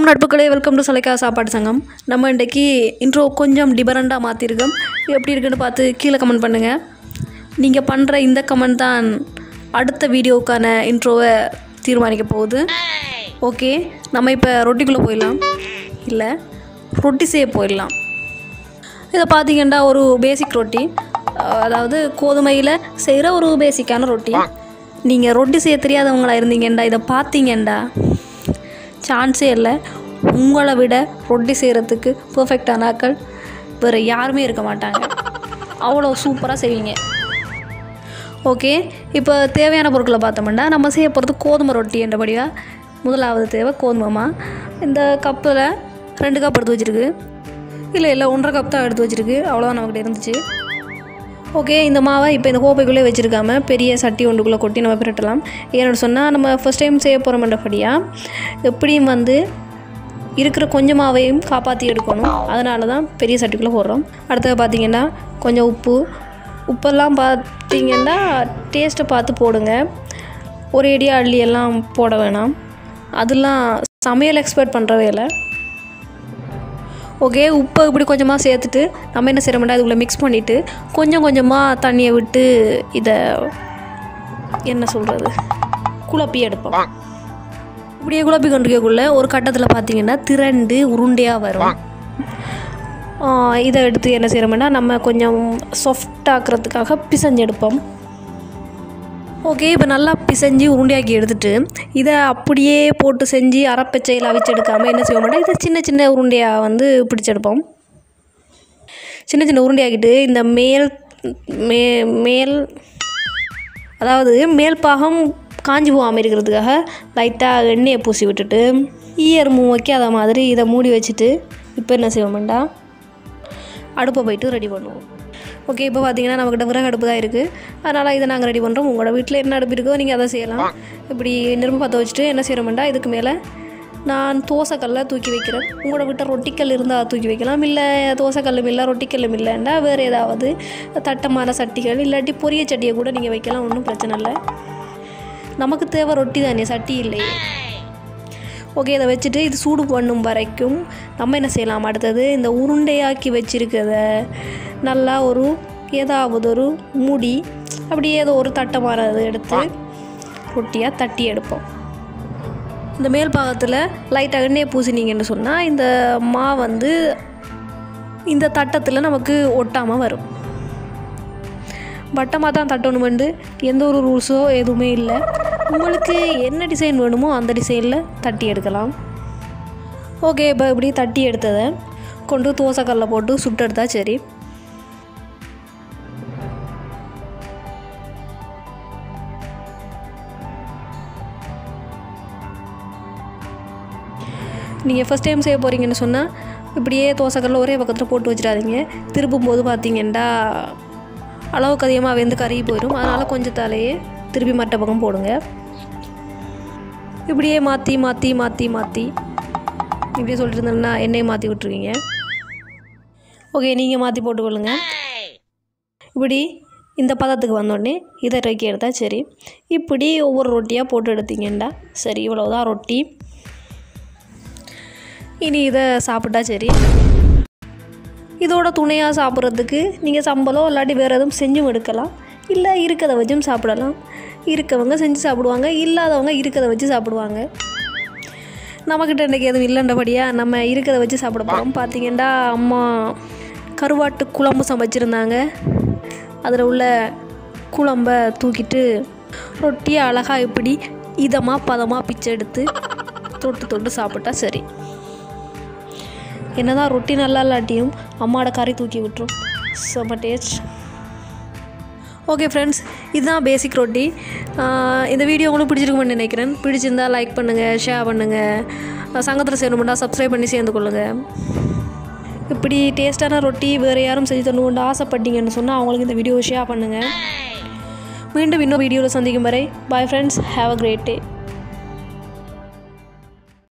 வணக்கம் நட்புகளே welcome to சலைக்கா சாப்பாடு சங்கம் நம்ம இன்றைக்கி இன்ட்ரோ கொஞ்சம் டிஃபரெண்ட்டாக மாற்றிருக்கோம் எப்படி இருக்குன்னு பார்த்து கீழே கமெண்ட் பண்ணுங்கள் நீங்கள் பண்ணுற இந்த கமெண்ட் தான் அடுத்த வீடியோவுக்கான இன்ட்ரோவை தீர்மானிக்க போகுது ஓகே நம்ம இப்போ ரொட்டிக்குள்ளே போயிடலாம் இல்லை ரொட்டி செய்ய போயிடலாம் இதை பார்த்தீங்கன்னா ஒரு பேசிக் ரொட்டி அஹ் அதாவது கோதுமையில் செய்கிற ஒரு பேசிக்கான ரொட்டி நீங்கள் ரொட்டி செய்ய தெரியாதவங்களா இருந்தீங்கண்டா இதை பார்த்தீங்கண்டா சான்ஸே இல்லை உங்களை விட ரொட்டி செய்கிறதுக்கு பர்ஃபெக்டான ஆட்கள் வேறு யாருமே இருக்க மாட்டாங்க அவ்வளோ சூப்பராக செய்வீங்க ஓகே இப்போ தேவையான பொருட்களை பார்த்தோம்னா நம்ம செய்ய போகிறது கோதுமை ரொட்டி என்றபடியாக முதலாவது தேவை கோதுமைமா இந்த கப்பில் ரெண்டு கப் எடுத்து வச்சுருக்கு இல்லை இல்லை ஒன்றரை கப் தான் எடுத்து வச்சுருக்கு அவ்வளோதான் நம்மக்கிட்ட இருந்துச்சு ஓகே இந்த மாவை இப்போ இந்த கோப்பைக்குள்ளே வச்சுருக்காம பெரிய சட்டி ஒன்றுக்குள்ளே கொட்டி நம்ம பிரட்டலாம் ஏன்னு சொன்னால் நம்ம ஃபஸ்ட் டைம் செய்ய போகிறோம்ன்றபடியாக எப்படியும் வந்து இருக்கிற கொஞ்சம் மாவையும் காப்பாற்றி எடுக்கணும் அதனால தான் பெரிய சட்டிக்குள்ளே போடுறோம் அடுத்தது பார்த்திங்கன்னா கொஞ்சம் உப்பு உப்பெல்லாம் பார்த்தீங்கன்னா டேஸ்ட்டை பார்த்து போடுங்க ஒரு அடியாக அள்ளி எல்லாம் போட வேணாம் அதெல்லாம் சமையல் எக்ஸ்பர்ட் பண்ணுற வேலை ஓகே உப்பை இப்படி கொஞ்சமாக சேர்த்துட்டு நம்ம என்ன செய்கிறோம்னா அதுக்குள்ளே மிக்ஸ் பண்ணிவிட்டு கொஞ்சம் கொஞ்சமாக தண்ணியை விட்டு இதை என்ன சொல்கிறது குழப்பி எடுப்போம் இப்படியே குழப்பி கொண்டிருக்கக்குள்ள ஒரு கட்டத்தில் பார்த்தீங்கன்னா திரண்டு உருண்டையாக வரும் ஆ, இதை எடுத்து என்ன செய்கிறோம்னா நம்ம கொஞ்சம் soft ஆக்குறதுக்காக பிசைஞ்சு எடுப்போம் ஓகே இப்போ நல்லா பிசைஞ்சு உருண்டையாக்கி எடுத்துட்டு இதை அப்படியே போட்டு செஞ்சு அரைப்பச்சையில் அவிச்சு எடுக்காமல் என்ன செய்வோம்னா இதை சின்ன சின்ன உருண்டையாக வந்து பிடிச்செடுப்போம் சின்ன சின்ன உருண்டையாக்கிட்டு இந்த மேல் மே மேல் அதாவது மேல் பாகம் காஞ்சி போகாமல் இருக்கிறதுக்காக லைட்டாக எண்ணெயை பூசி விட்டுட்டு ஈயரும்பு வைக்காத மாதிரி இதை மூடி வச்சுட்டு இப்போ என்ன செய்வோம்டா அடுப்பை போயிட்டு ரெடி பண்ணுவோம் ஓகே இப்போ பார்த்தீங்கன்னா நம்மக்கிட்ட விறகு அடுப்பு தான் இருக்குது அதனால் இதை நாங்கள் ரெடி பண்ணுறோம் உங்களோட வீட்டில் என்ன அடுப்பு இருக்கோ நீங்கள் அதை செய்யலாம் இப்படி நெருப்பு பற்ற வச்சுட்டு என்ன செய்கிறோம்டா இதுக்கு மேலே நான் தோசைக்கல்லை தூக்கி வைக்கிறேன் உங்களோட வீட்டை ரொட்டிக்கல் இருந்தால் தூக்கி வைக்கலாம் இல்லை தோசைக்கல்லும் இல்லை ரொட்டிக்கல்லும் இல்லைண்டா வேறு ஏதாவது தட்டமான சட்டிகள் இல்லாட்டி பொரிய சட்டியை கூட நீங்கள் வைக்கலாம் ஒன்றும் பிரச்சனை இல்லை நமக்கு தேவை ரொட்டி தானே சட்டி இல்லையே ஓகே இதை வச்சுட்டு இது சூடு பண்ணும் வரைக்கும் நம்ம என்ன செய்யலாம் அடுத்தது இந்த உருண்டையாக்கி வச்சிருக்கிறத நல்லா ஒரு ஏதாவது ஒரு மூடி அப்படியே ஏதோ ஒரு தட்டமானது எடுத்து ரொட்டியாக தட்டி எடுப்போம் இந்த மேல் பாகத்தில் லைட்டாக எண்ணெயை பூசினீங்கன்னு சொன்னால் இந்த மா வந்து இந்த தட்டத்தில் நமக்கு ஒட்டாமல் வரும் வட்டமாக தான் தட்டணுமெண்டு எந்த ஒரு ரூல்ஸோ எதுவுமே இல்லை உங்களுக்கு என்ன டிசைன் வேணுமோ அந்த டிசைனில் தட்டி எடுக்கலாம் ஓகே இப்போ இப்படி தட்டி எடுத்ததை கொண்டு தோசைக்கல்ல போட்டு சுட்டு எடுத்தா சரி நீங்கள் ஃபஸ்ட் டைம் செய்ய போகிறீங்கன்னு சொன்னால் இப்படியே தோசைக்கல்ல ஒரே பக்கத்தில் போட்டு வச்சிடாதீங்க திருப்பும் போது பார்த்தீங்கன்னா அளவுக்கு அதிகமாக வெந்து கருகி போயிடும் அதனால் கொஞ்சம் தலையே திருப்பி மட்ட பக்கம் போடுங்க இப்படியே மாற்றி மாற்றி மாற்றி மாற்றி இப்படியே சொல்லிட்டு இருந்தேன்னா எண்ணெயை மாற்றி விட்ருவீங்க ஓகே நீங்கள் மாற்றி போட்டுக்கொள்ளுங்க இப்படி இந்த பதத்துக்கு வந்தோடனே இதை இறக்கி எடுத்தால் சரி இப்படி ஒவ்வொரு ரொட்டியாக போட்டு எடுத்தீங்கண்டா சரி இவ்வளவுதான் ரொட்டி இனி இதை சாப்பிட்டா சரி இதோட துணையாக சாப்பிட்றதுக்கு நீங்கள் சம்பளம் இல்லாட்டி வேறு எதுவும் செஞ்சும் எடுக்கலாம் இல்லை இருக்கிறத வச்சும் சாப்பிடலாம் இருக்கவங்க செஞ்சு சாப்பிடுவாங்க இல்லாதவங்க இருக்கிறத வச்சு சாப்பிடுவாங்க நம்மக்கிட்ட இன்றைக்கி எதுவும் இல்லைன்றபடியாக நம்ம இருக்கிறத வச்சு சாப்பிட போகிறோம் பார்த்தீங்கன்னா அம்மா கருவாட்டு குழம்பு சமைச்சிருந்தாங்க அதில் உள்ள குழம்பை தூக்கிட்டு ரொட்டியை அழகாக இப்படி இதமாக பதமாக பிச்சை எடுத்து தொட்டு தொட்டு சாப்பிட்டா சரி என்னதான் ரொட்டி நல்லா இல்லாட்டியும் அம்மாவோட கறி தூக்கி விட்டுரும் செம்ம டேஸ்ட் ஓகே ஃப்ரெண்ட்ஸ் இதுதான் பேசிக் ரொட்டி ஆஹ் இந்த வீடியோ உங்களுக்கு பிடிச்சிருக்குமென்னு நினைக்கிறேன் பிடிச்சிருந்தா லைக் பண்ணுங்கள் ஷேர் பண்ணுங்கள் சங்கத்தில் சேரணுமெண்டா சப்ஸ்கிரைப் பண்ணி சேர்ந்து கொள்ளுங்கள் இப்படி டேஸ்ட்டான ரொட்டி வேறு யாரும் செஞ்சு தரணும்னு ஆசைப்பட்டீங்கன்னு சொன்னால் அவங்களுக்கு இந்த வீடியோ ஷேர் பண்ணுங்கள் மீண்டும் இன்னொரு வீடியோவில் சந்திக்கும் வரை bye friends have a great day